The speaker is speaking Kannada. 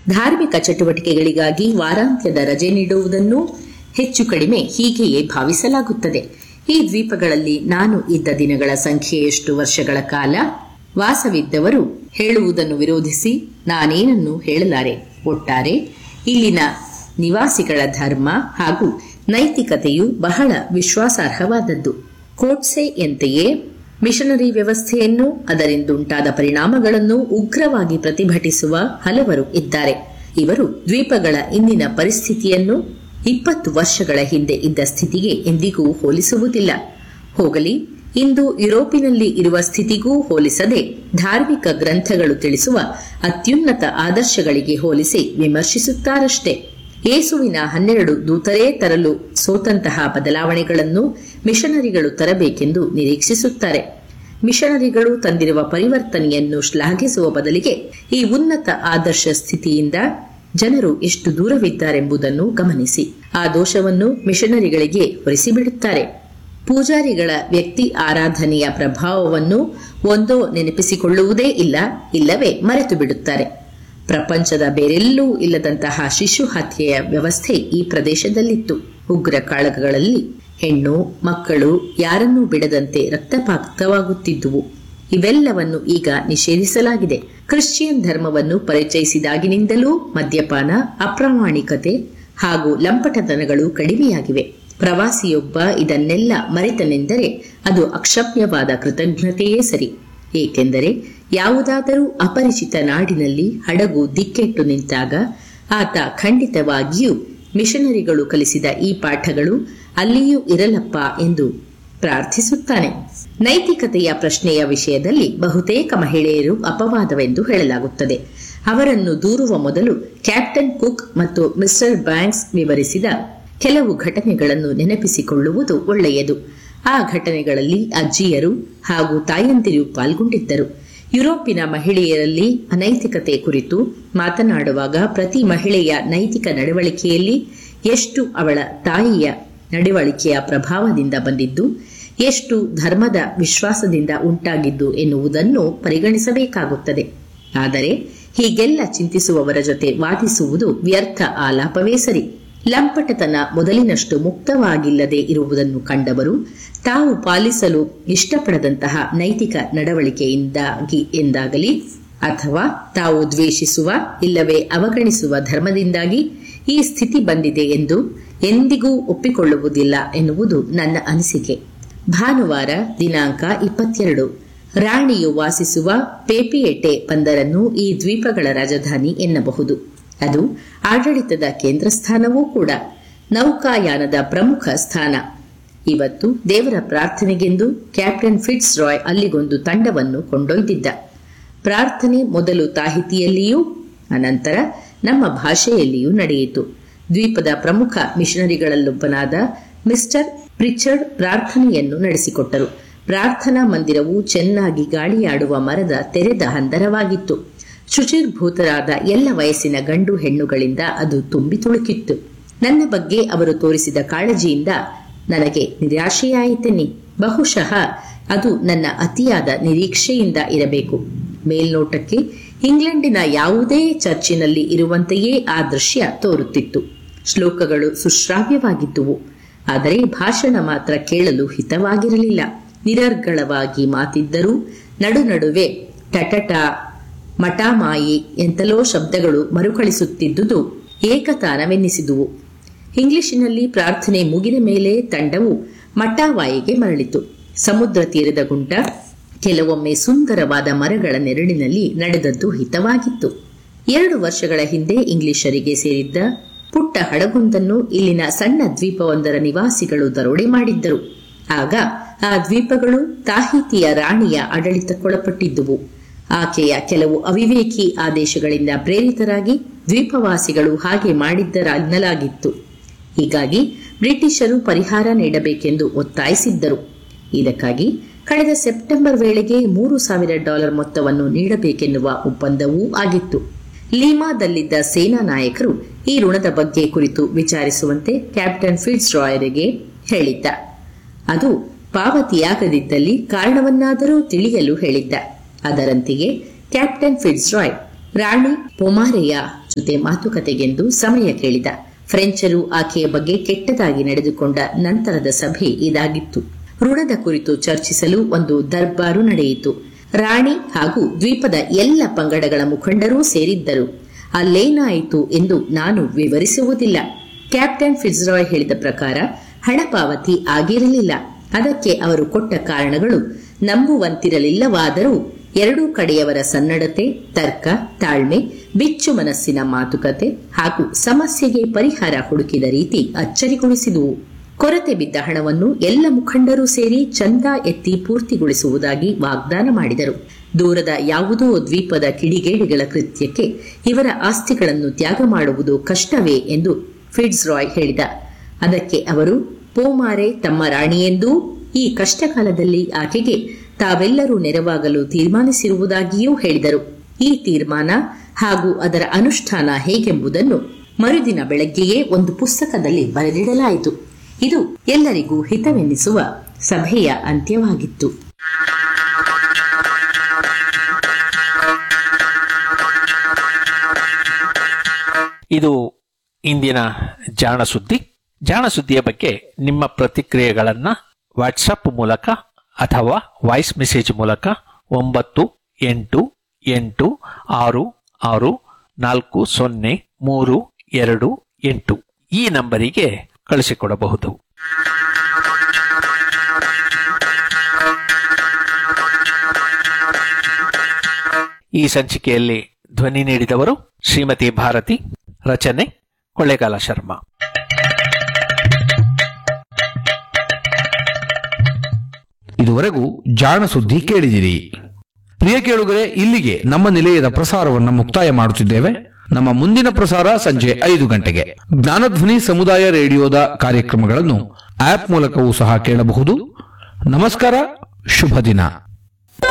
ಧಾರ್ಮಿಕ ಚಟುವಟಿಕೆಗಳಿಗಾಗಿ ವಾರಾಂತ್ಯದ ರಜೆ ನೀಡುವುದನ್ನು ಹೆಚ್ಚು ಕಡಿಮೆ ಹೀಗೆಯೇ ಭಾವಿಸಲಾಗುತ್ತದೆ ಈ ದ್ವೀಪಗಳಲ್ಲಿ ನಾನು ಇದ್ದ ದಿನಗಳ ಸಂಖ್ಯೆಯಷ್ಟು ವರ್ಷಗಳ ಕಾಲ ವಾಸವಿದ್ದವರು ಹೇಳುವುದನ್ನು ವಿರೋಧಿಸಿ ನಾನೇನನ್ನು ಹೇಳಲಾರೆ ಒಟ್ಟಾರೆ ಇಲ್ಲಿನ ನಿವಾಸಿಗಳ ಧರ್ಮ ಹಾಗೂ ನೈತಿಕತೆಯು ಬಹಳ ವಿಶ್ವಾಸಾರ್ಹವಾದದ್ದು ಕೋಟ್ಸೆಯಂತೆಯೇ ಮಿಷನರಿ ವ್ಯವಸ್ಥೆಯನ್ನು ಅದರಿಂದುಂಟಾದ ಪರಿಣಾಮಗಳನ್ನು ಉಗ್ರವಾಗಿ ಪ್ರತಿಭಟಿಸುವ ಹಲವರು ಇದ್ದಾರೆ ಇವರು ದ್ವೀಪಗಳ ಇಂದಿನ ಪರಿಸ್ಥಿತಿಯನ್ನು ಇಪ್ಪತ್ತು ವರ್ಷಗಳ ಹಿಂದೆ ಇದ್ದ ಸ್ಥಿತಿಗೆ ಎಂದಿಗೂ ಹೋಲಿಸುವುದಿಲ್ಲ ಹೋಗಲಿ ಇಂದು ಯುರೋಪಿನಲ್ಲಿ ಇರುವ ಸ್ಥಿತಿಗೂ ಹೋಲಿಸದೆ ಧಾರ್ಮಿಕ ಗ್ರಂಥಗಳು ತಿಳಿಸುವ ಅತ್ಯುನ್ನತ ಆದರ್ಶಗಳಿಗೆ ಹೋಲಿಸಿ ವಿಮರ್ಶಿಸುತ್ತಾರಷ್ಟೇ ಯೇಸುವಿನ ಹನ್ನೆರಡು ದೂತರೇ ತರಲು ಸೋತಂತಹ ಬದಲಾವಣೆಗಳನ್ನು ಮಿಷನರಿಗಳು ತರಬೇಕೆಂದು ನಿರೀಕ್ಷಿಸುತ್ತಾರೆ ಮಿಷನರಿಗಳು ತಂದಿರುವ ಪರಿವರ್ತನೆಯನ್ನು ಶ್ಲಾಘಿಸುವ ಬದಲಿಗೆ ಈ ಉನ್ನತ ಆದರ್ಶ ಸ್ಥಿತಿಯಿಂದ ಜನರು ಎಷ್ಟು ದೂರವಿದ್ದಾರೆಂಬುದನ್ನು ಗಮನಿಸಿ ಆ ದೋಷವನ್ನು ಮಿಷನರಿಗಳಿಗೆ ಹೊರಿಸಿಬಿಡುತ್ತಾರೆ ಪೂಜಾರಿಗಳ ವ್ಯಕ್ತಿ ಆರಾಧನೆಯ ಪ್ರಭಾವವನ್ನು ಒಂದೋ ನೆನಪಿಸಿಕೊಳ್ಳುವುದೇ ಇಲ್ಲ ಇಲ್ಲವೇ ಮರೆತು ಬಿಡುತ್ತಾರೆ ಪ್ರಪಂಚದ ಬೇರೆಲ್ಲೂ ಇಲ್ಲದಂತಹ ಶಿಶು ಹತ್ಯೆಯ ವ್ಯವಸ್ಥೆ ಈ ಪ್ರದೇಶದಲ್ಲಿತ್ತು ಉಗ್ರ ಕಾಳಗಗಳಲ್ಲಿ ಹೆಣ್ಣು ಮಕ್ಕಳು ಯಾರನ್ನೂ ಬಿಡದಂತೆ ರಕ್ತಪಾತವಾಗುತ್ತಿದ್ದುವು ಇವೆಲ್ಲವನ್ನು ಈಗ ನಿಷೇಧಿಸಲಾಗಿದೆ ಕ್ರಿಶ್ಚಿಯನ್ ಧರ್ಮವನ್ನು ಪರಿಚಯಿಸಿದಾಗಿನಿಂದಲೂ ಮದ್ಯಪಾನ ಅಪ್ರಾಮಾಣಿಕತೆ ಹಾಗೂ ಲಂಪಟತನಗಳು ಕಡಿಮೆಯಾಗಿವೆ ಪ್ರವಾಸಿಯೊಬ್ಬ ಇದನ್ನೆಲ್ಲ ಮರೆತನೆಂದರೆ ಅದು ಅಕ್ಷಮ್ಯವಾದ ಕೃತಜ್ಞತೆಯೇ ಸರಿ ಏಕೆಂದರೆ ಯಾವುದಾದರೂ ಅಪರಿಚಿತ ನಾಡಿನಲ್ಲಿ ಹಡಗು ದಿಕ್ಕೆಟ್ಟು ನಿಂತಾಗ ಆತ ಖಂಡಿತವಾಗಿಯೂ ಮಿಷನರಿಗಳು ಕಲಿಸಿದ ಈ ಪಾಠಗಳು ಅಲ್ಲಿಯೂ ಇರಲಪ್ಪ ಎಂದು ಪ್ರಾರ್ಥಿಸುತ್ತಾನೆ ನೈತಿಕತೆಯ ಪ್ರಶ್ನೆಯ ವಿಷಯದಲ್ಲಿ ಬಹುತೇಕ ಮಹಿಳೆಯರು ಅಪವಾದವೆಂದು ಹೇಳಲಾಗುತ್ತದೆ ಅವರನ್ನು ದೂರುವ ಮೊದಲು ಕ್ಯಾಪ್ಟನ್ ಕುಕ್ ಮತ್ತು ಮಿಸ್ಟರ್ ಬ್ಯಾಂಕ್ಸ್ ವಿವರಿಸಿದ ಕೆಲವು ಘಟನೆಗಳನ್ನು ನೆನಪಿಸಿಕೊಳ್ಳುವುದು ಒಳ್ಳೆಯದು ಆ ಘಟನೆಗಳಲ್ಲಿ ಅಜ್ಜಿಯರು ಹಾಗೂ ತಾಯಂದಿರು ಪಾಲ್ಗೊಂಡಿದ್ದರು ಯುರೋಪಿನ ಮಹಿಳೆಯರಲ್ಲಿ ಅನೈತಿಕತೆ ಕುರಿತು ಮಾತನಾಡುವಾಗ ಪ್ರತಿ ಮಹಿಳೆಯ ನೈತಿಕ ನಡವಳಿಕೆಯಲ್ಲಿ ಎಷ್ಟು ಅವಳ ತಾಯಿಯ ನಡವಳಿಕೆಯ ಪ್ರಭಾವದಿಂದ ಬಂದಿದ್ದು ಎಷ್ಟು ಧರ್ಮದ ವಿಶ್ವಾಸದಿಂದ ಉಂಟಾಗಿದ್ದು ಎನ್ನುವುದನ್ನು ಪರಿಗಣಿಸಬೇಕಾಗುತ್ತದೆ ಆದರೆ ಹೀಗೆಲ್ಲ ಚಿಂತಿಸುವವರ ಜೊತೆ ವಾದಿಸುವುದು ವ್ಯರ್ಥ ಆಲಾಪವೇ ಸರಿ ಲಂಪಟತನ ಮೊದಲಿನಷ್ಟು ಮುಕ್ತವಾಗಿಲ್ಲದೆ ಇರುವುದನ್ನು ಕಂಡವರು ತಾವು ಪಾಲಿಸಲು ಇಷ್ಟಪಡದಂತಹ ನೈತಿಕ ನಡವಳಿಕೆಯಿಂದಾಗಿ ಎಂದಾಗಲಿ ಅಥವಾ ತಾವು ದ್ವೇಷಿಸುವ ಇಲ್ಲವೇ ಅವಗಣಿಸುವ ಧರ್ಮದಿಂದಾಗಿ ಈ ಸ್ಥಿತಿ ಬಂದಿದೆ ಎಂದು ಎಂದಿಗೂ ಒಪ್ಪಿಕೊಳ್ಳುವುದಿಲ್ಲ ಎನ್ನುವುದು ನನ್ನ ಅನಿಸಿಕೆ ಭಾನುವಾರ ದಿನಾಂಕ ಇಪ್ಪತ್ತೆರಡು ರಾಣಿಯು ವಾಸಿಸುವ ಪೇಪಿಯೆಟೆ ಬಂದರನ್ನು ಈ ದ್ವೀಪಗಳ ರಾಜಧಾನಿ ಎನ್ನಬಹುದು ಅದು ಆಡಳಿತದ ಕೇಂದ್ರ ಸ್ಥಾನವೂ ಕೂಡ ನೌಕಾಯಾನದ ಪ್ರಮುಖ ಸ್ಥಾನ ಇವತ್ತು ದೇವರ ಪ್ರಾರ್ಥನೆಗೆಂದು ಕ್ಯಾಪ್ಟನ್ ಫಿಟ್ಸ್ ರಾಯ್ ಅಲ್ಲಿಗೊಂದು ತಂಡವನ್ನು ಕೊಂಡೊಯ್ದಿದ್ದ ಪ್ರಾರ್ಥನೆ ಮೊದಲು ತಾಹಿತಿಯಲ್ಲಿಯೂ ಅನಂತರ ನಮ್ಮ ಭಾಷೆಯಲ್ಲಿಯೂ ನಡೆಯಿತು ದ್ವೀಪದ ಪ್ರಮುಖ ಮಿಷನರಿಗಳಲ್ಲೊಬ್ಬನಾದ ಮಿಸ್ಟರ್ ಪ್ರಿಚರ್ಡ್ ಪ್ರಾರ್ಥನೆಯನ್ನು ನಡೆಸಿಕೊಟ್ಟರು ಪ್ರಾರ್ಥನಾ ಮಂದಿರವು ಚೆನ್ನಾಗಿ ಗಾಳಿಯಾಡುವ ಮರದ ತೆರೆದ ಹಂದರವಾಗಿತ್ತು ಶುಚಿರ್ಭೂತರಾದ ಎಲ್ಲ ವಯಸ್ಸಿನ ಗಂಡು ಹೆಣ್ಣುಗಳಿಂದ ಅದು ತುಂಬಿ ತುಳುಕಿತ್ತು ನನ್ನ ಬಗ್ಗೆ ಅವರು ತೋರಿಸಿದ ಕಾಳಜಿಯಿಂದ ನನಗೆ ನಿರಾಶೆಯಾಯಿತೆನ್ನಿ ಬಹುಶಃ ಅದು ನನ್ನ ಅತಿಯಾದ ನಿರೀಕ್ಷೆಯಿಂದ ಇರಬೇಕು ಮೇಲ್ನೋಟಕ್ಕೆ ಇಂಗ್ಲೆಂಡಿನ ಯಾವುದೇ ಚರ್ಚಿನಲ್ಲಿ ಇರುವಂತೆಯೇ ಆ ದೃಶ್ಯ ತೋರುತ್ತಿತ್ತು ಶ್ಲೋಕಗಳು ಸುಶ್ರಾವ್ಯವಾಗಿದ್ದುವು ಆದರೆ ಭಾಷಣ ಮಾತ್ರ ಕೇಳಲು ಹಿತವಾಗಿರಲಿಲ್ಲ ನಿರರ್ಗಳವಾಗಿ ಮಾತಿದ್ದರೂ ನಡು ನಡುವೆ ಟಟಟ ಮಟಾಮಾಯಿ ಎಂತಲೋ ಶಬ್ದಗಳು ಮರುಕಳಿಸುತ್ತಿದ್ದುದು ಏಕತಾನವೆನ್ನಿಸಿದುವು ಇಂಗ್ಲಿಶಿನಲ್ಲಿ ಪ್ರಾರ್ಥನೆ ಮುಗಿದ ಮೇಲೆ ತಂಡವು ಮಟಾವಾಯಿಗೆ ಮರಳಿತು ಸಮುದ್ರ ತೀರದ ಗುಂಟ ಕೆಲವೊಮ್ಮೆ ಸುಂದರವಾದ ಮರಗಳ ನೆರಳಿನಲ್ಲಿ ನಡೆದದ್ದು ಹಿತವಾಗಿತ್ತು ಎರಡು ವರ್ಷಗಳ ಹಿಂದೆ ಇಂಗ್ಲಿಷರಿಗೆ ಸೇರಿದ್ದ ಪುಟ್ಟ ಹಡಗೊಂದನ್ನು ಇಲ್ಲಿನ ಸಣ್ಣ ದ್ವೀಪವೊಂದರ ನಿವಾಸಿಗಳು ದರೋಡೆ ಮಾಡಿದ್ದರು ಆಗ ಆ ದ್ವೀಪಗಳು ತಾಹಿತಿಯ ರಾಣಿಯ ಆಡಳಿತಕ್ಕೊಳಪಟ್ಟಿದ್ದುವು ಆಕೆಯ ಕೆಲವು ಅವಿವೇಕಿ ಆದೇಶಗಳಿಂದ ಪ್ರೇರಿತರಾಗಿ ದ್ವೀಪವಾಸಿಗಳು ಹಾಗೆ ಮಾಡಿದ್ದರೆನ್ನಲಾಗಿತ್ತು ಹೀಗಾಗಿ ಬ್ರಿಟಿಷರು ಪರಿಹಾರ ನೀಡಬೇಕೆಂದು ಒತ್ತಾಯಿಸಿದ್ದರು ಇದಕ್ಕಾಗಿ ಕಳೆದ ಸೆಪ್ಟೆಂಬರ್ ವೇಳೆಗೆ ಮೂರು ಸಾವಿರ ಡಾಲರ್ ಮೊತ್ತವನ್ನು ನೀಡಬೇಕೆನ್ನುವ ಒಪ್ಪಂದವೂ ಆಗಿತ್ತು ಲೀಮಾದಲ್ಲಿದ್ದ ಸೇನಾ ನಾಯಕರು ಈ ಋಣದ ಬಗ್ಗೆ ಕುರಿತು ವಿಚಾರಿಸುವಂತೆ ಕ್ಯಾಪ್ಟನ್ ಫಿಟ್ಸ್ ರಾಯರಿಗೆ ಹೇಳಿದ್ದ ಅದು ಪಾವತಿಯಾಗದಿದ್ದಲ್ಲಿ ಕಾರಣವನ್ನಾದರೂ ತಿಳಿಯಲು ಹೇಳಿದ್ದ ಅದರಂತೆಯೇ ಕ್ಯಾಪ್ಟನ್ ಫಿಟ್ಸ್ ರಾಯ್ ರಾಣಿ ಪೊಮಾರೆಯ ಜೊತೆ ಮಾತುಕತೆಗೆಂದು ಸಮಯ ಕೇಳಿದ ಫ್ರೆಂಚರು ಆಕೆಯ ಬಗ್ಗೆ ಕೆಟ್ಟದಾಗಿ ನಡೆದುಕೊಂಡ ನಂತರದ ಸಭೆ ಇದಾಗಿತ್ತು ಋಣದ ಕುರಿತು ಚರ್ಚಿಸಲು ಒಂದು ದರ್ಬಾರು ನಡೆಯಿತು ರಾಣಿ ಹಾಗೂ ದ್ವೀಪದ ಎಲ್ಲ ಪಂಗಡಗಳ ಮುಖಂಡರೂ ಸೇರಿದ್ದರು ಅಲ್ಲೇನಾಯಿತು ಎಂದು ನಾನು ವಿವರಿಸುವುದಿಲ್ಲ ಕ್ಯಾಪ್ಟನ್ ಫಿಟ್ಸ್ರಾಯ್ ಹೇಳಿದ ಪ್ರಕಾರ ಹಣ ಪಾವತಿ ಆಗಿರಲಿಲ್ಲ ಅದಕ್ಕೆ ಅವರು ಕೊಟ್ಟ ಕಾರಣಗಳು ನಂಬುವಂತಿರಲಿಲ್ಲವಾದರೂ ಎರಡೂ ಕಡೆಯವರ ಸನ್ನಡತೆ ತರ್ಕ ತಾಳ್ಮೆ ಬಿಚ್ಚು ಮನಸ್ಸಿನ ಮಾತುಕತೆ ಹಾಗೂ ಸಮಸ್ಯೆಗೆ ಪರಿಹಾರ ಹುಡುಕಿದ ರೀತಿ ಅಚ್ಚರಿಗೊಳಿಸಿದುವು ಕೊರತೆ ಬಿದ್ದ ಹಣವನ್ನು ಎಲ್ಲ ಮುಖಂಡರು ಸೇರಿ ಚಂದ ಎತ್ತಿ ಪೂರ್ತಿಗೊಳಿಸುವುದಾಗಿ ವಾಗ್ದಾನ ಮಾಡಿದರು ದೂರದ ಯಾವುದೋ ದ್ವೀಪದ ಕಿಡಿಗೇಡಿಗಳ ಕೃತ್ಯಕ್ಕೆ ಇವರ ಆಸ್ತಿಗಳನ್ನು ತ್ಯಾಗ ಮಾಡುವುದು ಕಷ್ಟವೇ ಎಂದು ಫಿಡ್ಸ್ ರಾಯ್ ಹೇಳಿದ ಅದಕ್ಕೆ ಅವರು ಪೋಮಾರೆ ತಮ್ಮ ರಾಣಿಯೆಂದೂ ಈ ಕಷ್ಟಕಾಲದಲ್ಲಿ ಆಕೆಗೆ ತಾವೆಲ್ಲರೂ ನೆರವಾಗಲು ತೀರ್ಮಾನಿಸಿರುವುದಾಗಿಯೂ ಹೇಳಿದರು ಈ ತೀರ್ಮಾನ ಹಾಗೂ ಅದರ ಅನುಷ್ಠಾನ ಹೇಗೆಂಬುದನ್ನು ಮರುದಿನ ಬೆಳಗ್ಗೆಯೇ ಒಂದು ಪುಸ್ತಕದಲ್ಲಿ ಬರೆದಿಡಲಾಯಿತು ಇದು ಎಲ್ಲರಿಗೂ ಹಿತವೆನ್ನಿಸುವ ಸಭೆಯ ಅಂತ್ಯವಾಗಿತ್ತು ಇದು ಇಂದಿನ ಜಾಣ ಸುದ್ದಿ ಜಾಣ ಸುದ್ದಿಯ ಬಗ್ಗೆ ನಿಮ್ಮ ಪ್ರತಿಕ್ರಿಯೆಗಳನ್ನು ವಾಟ್ಸಪ್ ಮೂಲಕ ಅಥವಾ ವಾಯ್ಸ್ ಮೆಸೇಜ್ ಮೂಲಕ ಒಂಬತ್ತು ಎಂಟು ಎಂಟು ಆರು ಆರು ನಾಲ್ಕು ಸೊನ್ನೆ ಮೂರು ಎರಡು ಎಂಟು ಈ ನಂಬರಿಗೆ ಕಳಿಸಿಕೊಡಬಹುದು ಈ ಸಂಚಿಕೆಯಲ್ಲಿ ಧ್ವನಿ ನೀಡಿದವರು ಶ್ರೀಮತಿ ಭಾರತಿ ರಚನೆ ಕೊಳ್ಳೇಗಾಲ ಶರ್ಮಾ ಇದುವರೆಗೂ ಜಾಣ ಸುದ್ದಿ ಕೇಳಿದಿರಿ ಪ್ರಿಯ ಕೇಳುಗರೆ ಇಲ್ಲಿಗೆ ನಮ್ಮ ನಿಲಯದ ಪ್ರಸಾರವನ್ನು ಮುಕ್ತಾಯ ಮಾಡುತ್ತಿದ್ದೇವೆ ನಮ್ಮ ಮುಂದಿನ ಪ್ರಸಾರ ಸಂಜೆ ಐದು ಗಂಟೆಗೆ ಜ್ಞಾನಧ್ವನಿ ಸಮುದಾಯ ರೇಡಿಯೋದ ಕಾರ್ಯಕ್ರಮಗಳನ್ನು ಆಪ್ ಮೂಲಕವೂ ಸಹ ಕೇಳಬಹುದು ನಮಸ್ಕಾರ ಶುಭ ದಿನ